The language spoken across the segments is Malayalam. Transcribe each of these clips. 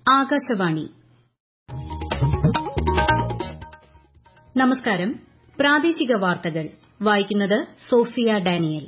ആകാശവാണി നമസ്കാരം പ്രാദേശിക വാർത്തകൾ വായിക്കുന്നത് സോഫിയ ഡാനിയൽ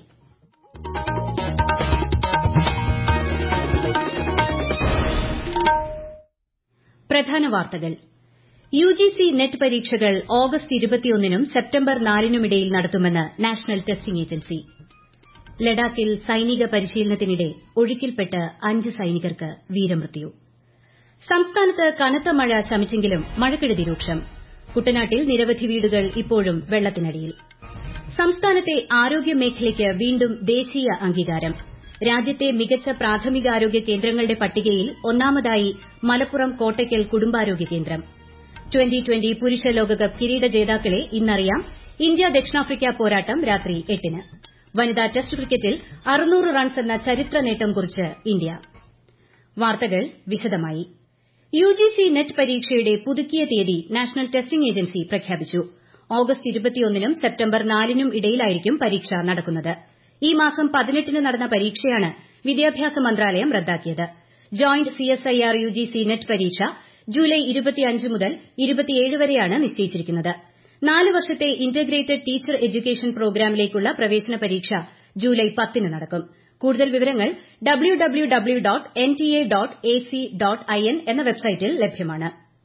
പ്രധാന വാർത്തകൾ യുജിസി നെറ്റ് പരീക്ഷകൾ ഓഗസ്റ്റ് ഇരുപത്തിയൊന്നിനും സെപ്റ്റംബർ നാലിനുമിടയിൽ നടത്തുമെന്ന് നാഷണൽ ടെസ്റ്റിംഗ് ഏജൻസി ലഡാക്കിൽ സൈനിക പരിശീലനത്തിനിടെ ഒഴുക്കിൽപ്പെട്ട് അഞ്ച് സൈനികർക്ക് വീരമൃത്യു സംസ്ഥാനത്ത് കനത്ത മഴ ശമിച്ചെങ്കിലും മഴക്കെടുതി രൂക്ഷം കുട്ടനാട്ടിൽ നിരവധി വീടുകൾ ഇപ്പോഴും വെള്ളത്തിനടിയിൽ സംസ്ഥാനത്തെ ആരോഗ്യ മേഖലയ്ക്ക് വീണ്ടും ദേശീയ അംഗീകാരം രാജ്യത്തെ മികച്ച പ്രാഥമികാരോഗ്യ കേന്ദ്രങ്ങളുടെ പട്ടികയിൽ ഒന്നാമതായി മലപ്പുറം കോട്ടയ്ക്കൽ കുടുംബാരോഗ്യ കേന്ദ്രം ട്വന്റി ട്വന്റി പുരുഷ ലോകകപ്പ് കിരീട ജേതാക്കളെ ഇന്നറിയാം ഇന്ത്യ ദക്ഷിണാഫ്രിക്ക പോരാട്ടം രാത്രി എട്ടിന് വനിതാ ടെസ്റ്റ് ക്രിക്കറ്റിൽ അറുന്നൂറ് റൺസ് എന്ന ചരിത്ര നേട്ടം കുറിച്ച് ഇന്ത്യ വാർത്തകൾ വിശദമായി യുജിസി നെറ്റ് പരീക്ഷയുടെ പുതുക്കിയ തീയതി നാഷണൽ ടെസ്റ്റിംഗ് ഏജൻസി പ്രഖ്യാപിച്ചു ഓഗസ്റ്റ് ഇരുപത്തിയൊന്നിനും സെപ്റ്റംബർ നാലിനും ഇടയിലായിരിക്കും പരീക്ഷ നടക്കുന്നത് ഈ മാസം പതിനെട്ടിന് നടന്ന പരീക്ഷയാണ് വിദ്യാഭ്യാസ മന്ത്രാലയം റദ്ദാക്കിയത് ജോയിന്റ് സിഎസ്ഐആർ യുജിസി നെറ്റ് പരീക്ഷ ജൂലൈ മുതൽ വരെയാണ് നിശ്ചയിച്ചിരിക്കുന്നത് നാല് വർഷത്തെ ഇന്റഗ്രേറ്റഡ് ടീച്ചർ എഡ്യൂക്കേഷൻ പ്രോഗ്രാമിലേക്കുള്ള പ്രവേശന പരീക്ഷ ജൂലൈ പത്തിന് നടക്കും കൂടുതൽ വിവരങ്ങൾ W W W dot N T A dot A C dot I N എന്ന വെബ്സൈറ്റിൽ ലഭ്യമാണ്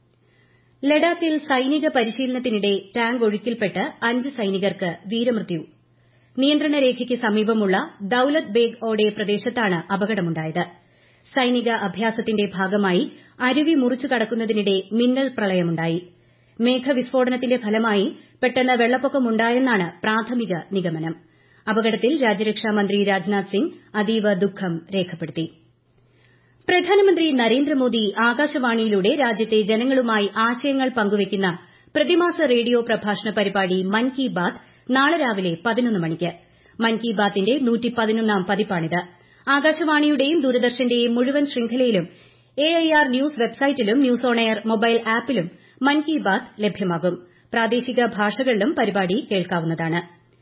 ലഡാക്കിൽ സൈനിക പരിശീലനത്തിനിടെ ടാങ്ക് ഒഴുക്കിൽപ്പെട്ട് അഞ്ച് സൈനികർക്ക് വീരമൃത്യു നിയന്ത്രണ രേഖയ്ക്ക് സമീപമുള്ള ദൌലത് ബേഗ് ഓഡെ പ്രദേശത്താണ് അപകടമുണ്ടായത് സൈനിക അഭ്യാസത്തിന്റെ ഭാഗമായി അരുവി മുറിച്ചു കടക്കുന്നതിനിടെ മിന്നൽ പ്രളയമുണ്ടായി മേഘവിസ്ഫോടനത്തിന്റെ ഫലമായി പെട്ടെന്ന് വെള്ളപ്പൊക്കമുണ്ടായെന്നാണ് പ്രാഥമിക നിഗമനം അപകടത്തിൽ രാജ്യരക്ഷാമന്ത്രി രാജ്നാഥ് സിംഗ് അതീവ ദുഃഖം രേഖപ്പെടുത്തി പ്രധാനമന്ത്രി നരേന്ദ്രമോദി ആകാശവാണിയിലൂടെ രാജ്യത്തെ ജനങ്ങളുമായി ആശയങ്ങൾ പങ്കുവയ്ക്കുന്ന പ്രതിമാസ റേഡിയോ പ്രഭാഷണ പരിപാടി മൻ കി ബാത് നാളെ രാവിലെ പതിനൊന്ന് മണിക്ക് മൻ കി ബാത്തിന്റെ നൂറ്റിപ്പതിനൊന്നാം പതിപ്പാണിത് ആകാശവാണിയുടെയും ദൂരദർശന്റെയും മുഴുവൻ ശൃംഖലയിലും എഐആർ ന്യൂസ് വെബ്സൈറ്റിലും ന്യൂസ് ഓൺ എയർ മൊബൈൽ ആപ്പിലും മൻ കി ബാത് ലഭ്യമാകും പ്രാദേശിക ഭാഷകളിലും പരിപാടി കേൾക്കാവുന്നതാണ്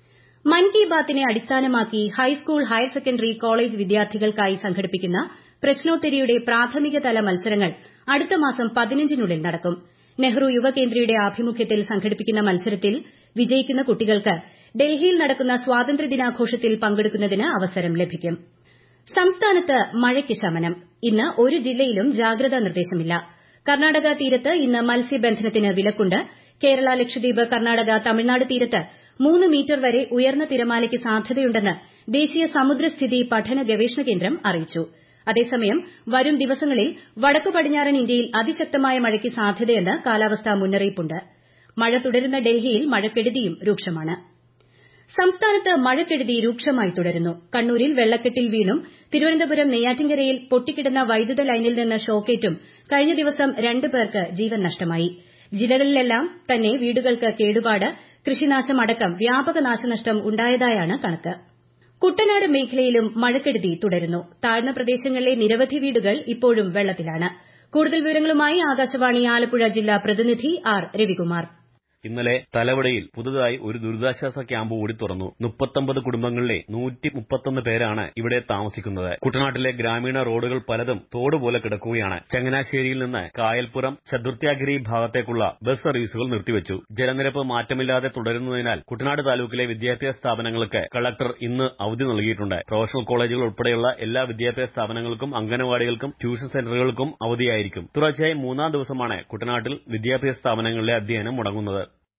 മൻ കി ബാത്തിനെ അടിസ്ഥാനമാക്കി ഹൈസ്കൂൾ ഹയർ സെക്കൻഡറി കോളേജ് വിദ്യാർത്ഥികൾക്കായി സംഘടിപ്പിക്കുന്ന പ്രശ്നോത്തരിയുടെ പ്രാഥമിക തല മത്സരങ്ങൾ അടുത്ത മാസം പതിനഞ്ചിനുള്ളിൽ നടക്കും നെഹ്റു യുവകേന്ദ്രയുടെ ആഭിമുഖ്യത്തിൽ സംഘടിപ്പിക്കുന്ന മത്സരത്തിൽ വിജയിക്കുന്ന കുട്ടികൾക്ക് ഡൽഹിയിൽ നടക്കുന്ന സ്വാതന്ത്ര്യദിനാഘോഷത്തിൽ പങ്കെടുക്കുന്നതിന് അവസരം ലഭിക്കും സംസ്ഥാനത്ത് മഴയ്ക്ക് ശമനം ഇന്ന് ഒരു ജില്ലയിലും ജാഗ്രതാ നിർദ്ദേശമില്ല കർണാടക തീരത്ത് ഇന്ന് മത്സ്യബന്ധനത്തിന് വിലക്കുണ്ട് കേരള ലക്ഷദ്വീപ് കർണാടക തമിഴ്നാട് തീരത്ത് മൂന്ന് മീറ്റർ വരെ ഉയർന്ന തിരമാലയ്ക്ക് സാധ്യതയുണ്ടെന്ന് ദേശീയ സമുദ്രസ്ഥിതി പഠന ഗവേഷണ കേന്ദ്രം അറിയിച്ചു അതേസമയം വരും ദിവസങ്ങളിൽ വടക്കു പടിഞ്ഞാറൻ ഇന്ത്യയിൽ അതിശക്തമായ മഴയ്ക്ക് സാധ്യതയെന്ന് കാലാവസ്ഥാ മുന്നറിയിപ്പുണ്ട് മഴ തുടരുന്ന ഡൽഹിയിൽ മഴക്കെടുതിയും രൂക്ഷമാണ് സംസ്ഥാനത്ത് മഴക്കെടുതി രൂക്ഷമായി തുടരുന്നു കണ്ണൂരിൽ വെള്ളക്കെട്ടിൽ വീണും തിരുവനന്തപുരം നെയ്യാറ്റിൻകരയിൽ പൊട്ടിക്കിടന്ന വൈദ്യുത ലൈനിൽ നിന്ന് ഷോക്കേറ്റും കഴിഞ്ഞ ദിവസം രണ്ട് പേർക്ക് ജീവൻ നഷ്ടമായി ജില്ലകളിലെല്ലാം തന്നെ വീടുകൾക്ക് കേടുപാട് കൃഷിനാശം അടക്കം വ്യാപക നാശനഷ്ടം ഉണ്ടായതായാണ് കണക്ക് കുട്ടനാട് മേഖലയിലും മഴക്കെടുതി തുടരുന്നു താഴ്ന്ന പ്രദേശങ്ങളിലെ നിരവധി വീടുകൾ ഇപ്പോഴും വെള്ളത്തിലാണ് കൂടുതൽ വിവരങ്ങളുമായി ആകാശവാണി ആലപ്പുഴ ജില്ലാ പ്രതിനിധി ആർ രവികുമാർ ഇന്നലെ തലവടയിൽ പുതുതായി ഒരു ദുരിതാശ്വാസ ക്യാമ്പ് കൂടി തുറന്നു മുപ്പത്തൊമ്പത് കുടുംബങ്ങളിലെ നൂറ്റി മുപ്പത്തൊന്ന് പേരാണ് ഇവിടെ താമസിക്കുന്നത് കുട്ടനാട്ടിലെ ഗ്രാമീണ റോഡുകൾ പലതും തോട് പോലെ കിടക്കുകയാണ് ചങ്ങനാശ്ശേരിയിൽ നിന്ന് കായൽപ്പുറം ചതുർത്ഥ്യാഗിരി ഭാഗത്തേക്കുള്ള ബസ് സർവീസുകൾ നിർത്തിവച്ചു ജലനിരപ്പ് മാറ്റമില്ലാതെ തുടരുന്നതിനാൽ കുട്ടനാട് താലൂക്കിലെ വിദ്യാഭ്യാസ സ്ഥാപനങ്ങൾക്ക് കളക്ടർ ഇന്ന് അവധി നൽകിയിട്ടുണ്ട് പ്രൊഫഷണൽ കോളേജുകൾ ഉൾപ്പെടെയുള്ള എല്ലാ വിദ്യാഭ്യാസ സ്ഥാപനങ്ങൾക്കും അംഗനവാടികൾക്കും ട്യൂഷൻ സെന്ററുകൾക്കും അവധിയായിരിക്കും തുടർച്ചയായി മൂന്നാം ദിവസമാണ് കുട്ടനാട്ടിൽ വിദ്യാഭ്യാസ സ്ഥാപനങ്ങളിലെ അധ്യയനം മുടങ്ങുന്നത്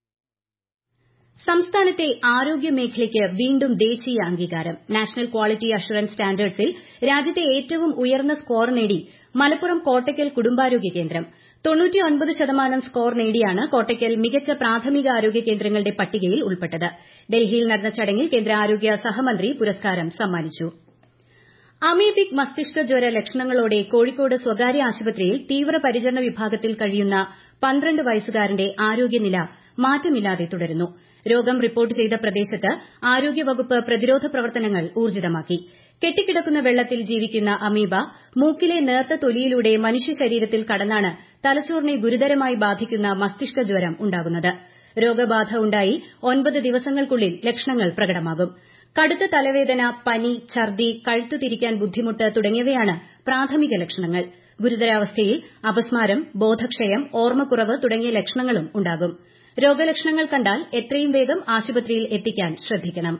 സംസ്ഥാനത്തെ ആരോഗ്യ മേഖലയ്ക്ക് വീണ്ടും ദേശീയ അംഗീകാരം നാഷണൽ ക്വാളിറ്റി അഷുറൻസ് സ്റ്റാൻഡേർഡ്സിൽ രാജ്യത്തെ ഏറ്റവും ഉയർന്ന സ്കോർ നേടി മലപ്പുറം കോട്ടയ്ക്കൽ കുടുംബാരോഗ്യ കേന്ദ്രം ശതമാനം സ്കോർ നേടിയാണ് കോട്ടയ്ക്കൽ മികച്ച പ്രാഥമികാരോഗ്യ കേന്ദ്രങ്ങളുടെ പട്ടികയിൽ ഉൾപ്പെട്ടത് ഡൽഹിയിൽ നടന്ന ചടങ്ങിൽ കേന്ദ്ര ആരോഗ്യ സഹമന്ത്രി പുരസ്കാരം സമ്മാനിച്ചു അമീബിക് മസ്തിഷ്ക ജ്വര ലക്ഷണങ്ങളോടെ കോഴിക്കോട് സ്വകാര്യ ആശുപത്രിയിൽ തീവ്രപരിചരണ വിഭാഗത്തിൽ കഴിയുന്ന പന്ത്രണ്ട് വയസ്സുകാരന്റെ ആരോഗ്യനില മാറ്റമില്ലാതെ തുടരുന്നു രോഗം റിപ്പോർട്ട് ചെയ്ത പ്രദേശത്ത് ആരോഗ്യവകുപ്പ് പ്രതിരോധ പ്രവർത്തനങ്ങൾ ഊർജിതമാക്കി കെട്ടിക്കിടക്കുന്ന വെള്ളത്തിൽ ജീവിക്കുന്ന അമീബ മൂക്കിലെ നേർത്ത തൊലിയിലൂടെ മനുഷ്യ ശരീരത്തിൽ കടന്നാണ് തലച്ചോറിനെ ഗുരുതരമായി ബാധിക്കുന്ന മസ്തിഷ്ക ജ്വരം ഉണ്ടാകുന്നത് രോഗബാധ ഉണ്ടായി ഒൻപത് ദിവസങ്ങൾക്കുള്ളിൽ ലക്ഷണങ്ങൾ പ്രകടമാകും കടുത്ത തലവേദന പനി ഛർദി കഴുത്തു തിരിക്കാൻ ബുദ്ധിമുട്ട് തുടങ്ങിയവയാണ് പ്രാഥമിക ലക്ഷണങ്ങൾ ഗുരുതരാവസ്ഥയിൽ അപസ്മാരം ബോധക്ഷയം ഓർമ്മക്കുറവ് തുടങ്ങിയ ലക്ഷണങ്ങളും ഉണ്ടാകും രോഗലക്ഷണങ്ങൾ കണ്ടാൽ എത്രയും വേഗം ആശുപത്രിയിൽ എത്തിക്കാൻ ശ്രദ്ധിക്കണം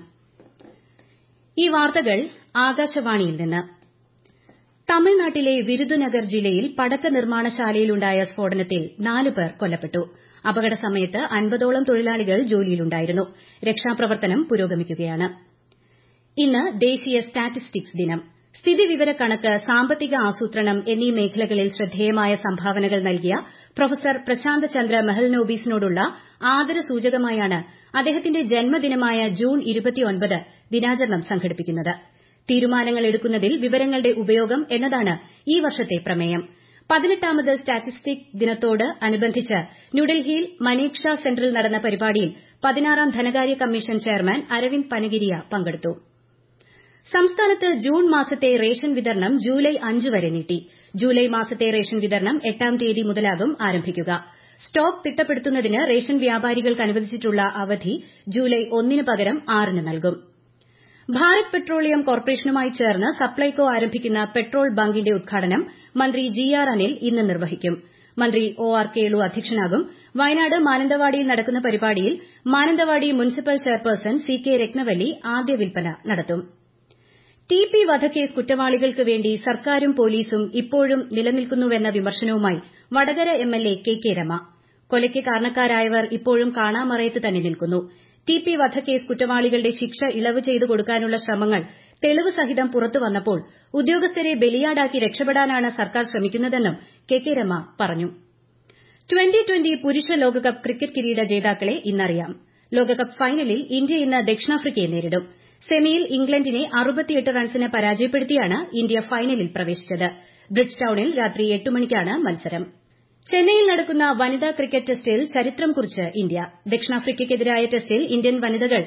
ഈ വാർത്തകൾ ആകാശവാണിയിൽ നിന്ന് തമിഴ്നാട്ടിലെ വിരുദുനഗർ ജില്ലയിൽ പടക്ക നിർമ്മാണശാലയിലുണ്ടായ സ്ഫോടനത്തിൽ നാല് പേർ കൊല്ലപ്പെട്ടു അപകട സമയത്ത് അൻപതോളം തൊഴിലാളികൾ ജോലിയിലുണ്ടായിരുന്നു രക്ഷാപ്രവർത്തനം പുരോഗമിക്കുകയാണ് ഇന്ന് ദേശീയ സ്റ്റാറ്റിസ്റ്റിക്സ് ദിനം സ്ഥിതിവിവരക്കണക്ക് സാമ്പത്തിക ആസൂത്രണം എന്നീ മേഖലകളിൽ ശ്രദ്ധേയമായ സംഭാവനകൾ നൽകിയ പ്രൊഫസർ പ്രശാന്ത് ചന്ദ്ര മെഹൽനോബീസിനോടുള്ള ആദരസൂചകമായാണ് അദ്ദേഹത്തിന്റെ ജന്മദിനമായ ജൂൺ ദിനാചരണം സംഘടിപ്പിക്കുന്നത് തീരുമാനങ്ങൾ എടുക്കുന്നതിൽ വിവരങ്ങളുടെ ഉപയോഗം എന്നതാണ് ഈ വർഷത്തെ പ്രമേയം പതിനെട്ടാമത് സ്റ്റാറ്റിസ്റ്റിക് ദിനത്തോട് അനുബന്ധിച്ച് ന്യൂഡൽഹിയിൽ മനേക്ഷ സെന്ററിൽ നടന്ന പരിപാടിയിൽ പതിനാറാം ധനകാര്യ കമ്മീഷൻ ചെയർമാൻ അരവിന്ദ് പനഗിരിയ പങ്കെടുത്തു സംസ്ഥാനത്ത് ജൂൺ മാസത്തെ റേഷൻ വിതരണം ജൂലൈ അഞ്ച് വരെ നീട്ടി ജൂലൈ മാസത്തെ റേഷൻ വിതരണം എട്ടാം തീയതി മുതലാകും ആരംഭിക്കുക സ്റ്റോക്ക് തിട്ടപ്പെടുത്തുന്നതിന് റേഷൻ വ്യാപാരികൾക്ക് അനുവദിച്ചിട്ടുള്ള അവധി ജൂലൈ ഒന്നിന് പകരം ആറിന് നൽകും ഭാരത് പെട്രോളിയം കോർപ്പറേഷനുമായി ചേർന്ന് സപ്ലൈകോ ആരംഭിക്കുന്ന പെട്രോൾ ബങ്കിന്റെ ഉദ്ഘാടനം മന്ത്രി ജി ആർ അനിൽ ഇന്ന് നിർവഹിക്കും മന്ത്രി ഒ ആർ കേളു അധ്യക്ഷനാകും വയനാട് മാനന്തവാടിയിൽ നടക്കുന്ന പരിപാടിയിൽ Mananthavady municipal chairperson C K Rathnavalli ആദ്യ വിൽപ്പന നടത്തും ടി പി വധക്കേസ് കുറ്റവാളികൾക്ക് വേണ്ടി സർക്കാരും പോലീസും ഇപ്പോഴും നിലനിൽക്കുന്നുവെന്ന വിമർശനവുമായി Vadakara MLA K K Rema കൊലയ്ക്ക് കാരണക്കാരായവർ ഇപ്പോഴും കാണാമറയത്ത് തന്നെ നിൽക്കുന്നു ടി പി വധക്കേസ് കുറ്റവാളികളുടെ ശിക്ഷ ഇളവ് ചെയ്തു കൊടുക്കാനുള്ള ശ്രമങ്ങൾ തെളിവ് സഹിതം പുറത്തു വന്നപ്പോൾ ഉദ്യോഗസ്ഥരെ ബലിയാടാക്കി രക്ഷപ്പെടാനാണ് സർക്കാർ ശ്രമിക്കുന്നതെന്നും കെ കെ രമ പറഞ്ഞു ട്വന്റി ട്വന്റി പുരുഷ ലോകകപ്പ് ക്രിക്കറ്റ് കിരീട ജേതാക്കളെ ഇന്നറിയാം ലോകകപ്പ് ഫൈനലിൽ ഇന്ത്യ ഇന്ന് ദക്ഷിണാഫ്രിക്കയെ നേരിടും സെമിയിൽ ഇംഗ്ലണ്ടിനെ റൺസിന് പരാജയപ്പെടുത്തിയാണ് ഇന്ത്യ ഫൈനലിൽ പ്രവേശിച്ചത് ബ്രിഡ്ജ് ടൌണിൽ രാത്രി എട്ട് മണിക്കാണ് മത്സരം ചെന്നൈയിൽ നടക്കുന്ന വനിതാ ക്രിക്കറ്റ് ടെസ്റ്റിൽ ചരിത്രം കുറിച്ച് ഇന്ത്യ ദക്ഷിണാഫ്രിക്കയ്ക്കെതിരായ ടെസ്റ്റിൽ ഇന്ത്യൻ വനിതകൾ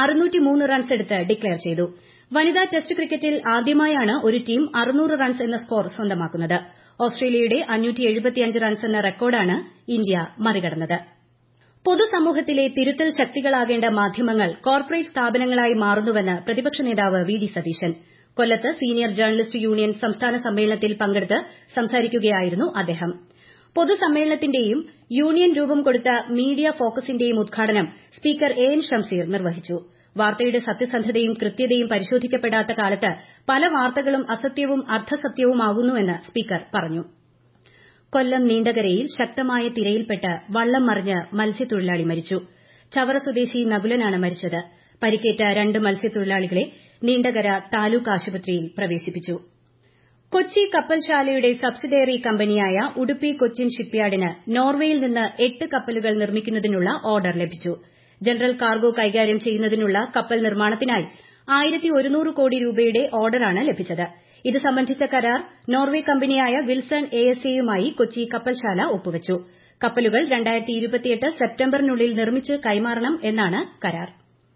റൺസ് എടുത്ത് ഡിക്ലയർ ചെയ്തു വനിതാ ടെസ്റ്റ് ക്രിക്കറ്റിൽ ആദ്യമായാണ് ഒരു ടീം റൺസ് എന്ന സ്കോർ സ്വന്തമാക്കുന്നത് ഓസ്ട്രേലിയയുടെ റൺസ് എന്ന റെക്കോർഡാണ് ഇന്ത്യ മറികടന്നത് പൊതുസമൂഹത്തിലെ തിരുത്തൽ ശക്തികളാകേണ്ട മാധ്യമങ്ങൾ കോർപ്പറേറ്റ് സ്ഥാപനങ്ങളായി മാറുന്നുവെന്ന് പ്രതിപക്ഷ നേതാവ് വി ഡി സതീശൻ കൊല്ലത്ത് സീനിയർ ജേർണലിസ്റ്റ് യൂണിയൻ സംസ്ഥാന സമ്മേളനത്തിൽ പങ്കെടുത്ത് സംസാരിക്കുകയായിരുന്നു അദ്ദേഹം പൊതുസമ്മേളനത്തിന്റെയും യൂണിയൻ രൂപം കൊടുത്ത മീഡിയ ഫോക്കസിന്റെയും ഉദ്ഘാടനം സ്പീക്കർ എ എൻ ഷംസീർ നിർവഹിച്ചു വാർത്തയുടെ സത്യസന്ധതയും കൃത്യതയും പരിശോധിക്കപ്പെടാത്ത കാലത്ത് പല വാർത്തകളും അസത്യവും അർദ്ധസത്യവുമാകുന്നുവെന്ന് സ്പീക്കർ പറഞ്ഞു കൊല്ലം നീണ്ടകരയിൽ ശക്തമായ തിരയിൽപ്പെട്ട് വള്ളം മറിഞ്ഞ് മത്സ്യത്തൊഴിലാളി മരിച്ചു ചവറ സ്വദേശി നകുലനാണ് മരിച്ചത് പരിക്കേറ്റ രണ്ട് മത്സ്യത്തൊഴിലാളികളെ നീണ്ടകര താലൂക്ക് ആശുപത്രിയിൽ പ്രവേശിപ്പിച്ചു കൊച്ചി കപ്പൽശാലയുടെ സബ്സിഡയറി കമ്പനിയായ ഉടുപ്പി കൊച്ചിൻ ഷിപ്പ്യാർഡിന് നോർവേയിൽ നിന്ന് എട്ട് കപ്പലുകൾ നിർമ്മിക്കുന്നതിനുള്ള ഓർഡർ ലഭിച്ചു ജനറൽ കാർഗോ കൈകാര്യം ചെയ്യുന്നതിനുള്ള കപ്പൽ നിർമ്മാണത്തിനായി ആയിരത്തി ഒരുന്നൂറ് കോടി രൂപയുടെ ഓർഡറാണ് ലഭിച്ചത് ഇത് സംബന്ധിച്ച കരാർ നോർവെ കമ്പനിയായ വിൽസൺ എ എസ് എയുമായി കൊച്ചി കപ്പൽശാല ഒപ്പുവച്ചു കപ്പലുകൾ സെപ്റ്റംബറിനുള്ളിൽ നിർമ്മിച്ച് കൈമാറണം എന്നാണ് കരാർ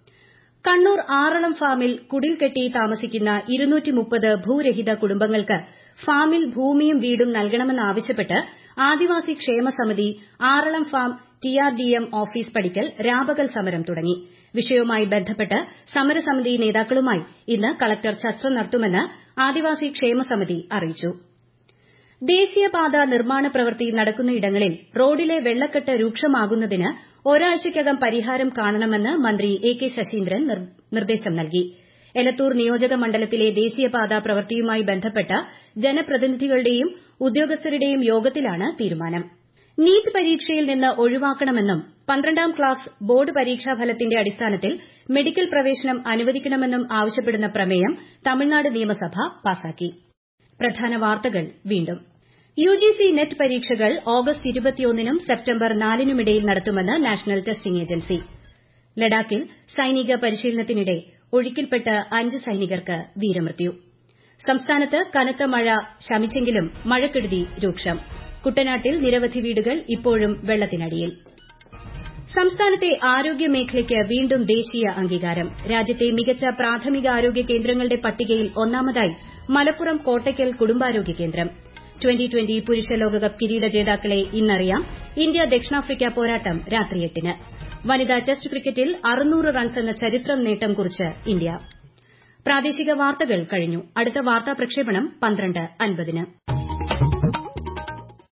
കണ്ണൂർ ആറളം ഫാമിൽ കുടിൽ കെട്ടി താമസിക്കുന്ന ഭൂരഹിത കുടുംബങ്ങൾക്ക് ഫാമിൽ ഭൂമിയും വീടും നൽകണമെന്നാവശ്യപ്പെട്ട് ആദിവാസി ക്ഷേമ സമിതി ആറളം ഫാം ടിആർഡിഎം ഓഫീസ് പടിക്കൽ രാപകൽ സമരം തുടങ്ങി വിഷയവുമായി ബന്ധപ്പെട്ട് സമരസമിതി നേതാക്കളുമായി ഇന്ന് കളക്ടർ ചർച്ച നടത്തുമെന്ന് ആദിവാസി ക്ഷേമ സമിതി അറിയിച്ചു ദേശീയപാത നിർമ്മാണ പ്രവൃത്തി നടക്കുന്നയിടങ്ങളിൽ റോഡിലെ വെള്ളക്കെട്ട് രൂക്ഷമാകുന്നതിന് ഒരാഴ്ചയ്ക്കകം പരിഹാരം കാണണമെന്ന് മന്ത്രി എ കെ ശശീന്ദ്രൻ നിർദ്ദേശം നൽകി എലത്തൂർ നിയോജക മണ്ഡലത്തിലെ ദേശീയപാത പ്രവൃത്തിയുമായി ബന്ധപ്പെട്ട ജനപ്രതിനിധികളുടെയും ഉദ്യോഗസ്ഥരുടെയും യോഗത്തിലാണ് തീരുമാനം നീറ്റ് പരീക്ഷയിൽ നിന്ന് ഒഴിവാക്കണമെന്നും പന്ത്രണ്ടാം ക്ലാസ് ബോർഡ് പരീക്ഷാ ഫലത്തിന്റെ അടിസ്ഥാനത്തിൽ മെഡിക്കൽ പ്രവേശനം അനുവദിക്കണമെന്നും ആവശ്യപ്പെടുന്ന പ്രമേയം തമിഴ്നാട് നിയമസഭ പാസാക്കി പ്രധാന വാർത്തകൾ വീണ്ടും യുജിസി നെറ്റ് പരീക്ഷകൾ ഓഗസ്റ്റ് ഇരുപത്തിയൊന്നിനും സെപ്റ്റംബർ നാലിനുമിടയിൽ നടത്തുമെന്ന് നാഷണൽ ടെസ്റ്റിംഗ് ഏജൻസി ലഡാക്കിൽ സൈനിക പരിശീലനത്തിനിടെ ഒഴുക്കിൽപ്പെട്ട് അഞ്ച് സൈനികർക്ക് വീരമൃത്യു സംസ്ഥാനത്ത് കനത്ത മഴ ശമിച്ചെങ്കിലും മഴക്കെടുതി രൂക്ഷം കുട്ടനാട്ടിൽ നിരവധി വീടുകൾ ഇപ്പോഴും വെള്ളത്തിനടിയിൽ സംസ്ഥാനത്തെ ആരോഗ്യ മേഖലയ്ക്ക് വീണ്ടും ദേശീയ അംഗീകാരം രാജ്യത്തെ മികച്ച പ്രാഥമിക ആരോഗ്യ കേന്ദ്രങ്ങളുടെ പട്ടികയിൽ ഒന്നാമതായി മലപ്പുറം കോട്ടയ്ക്കൽ കുടുംബാരോഗ്യ കേന്ദ്രം ട്വന്റി ട്വന്റി പുരുഷ ലോകകപ്പ് കിരീട ജേതാക്കളെ ഇന്നറിയാം ഇന്ത്യ ദക്ഷിണാഫ്രിക്ക പോരാട്ടം രാത്രി എട്ടിന് വനിതാ ടെസ്റ്റ് ക്രിക്കറ്റിൽ അറുന്നൂറ് റൺസ് എന്ന ചരിത്രം നേട്ടം കുറിച്ച് ഇന്ത്യ പ്രാദേശിക വാർത്തകൾ കഴിഞ്ഞു അടുത്ത വാർത്താ പ്രക്ഷേപണം പന്ത്രണ്ട് അൻപതിന്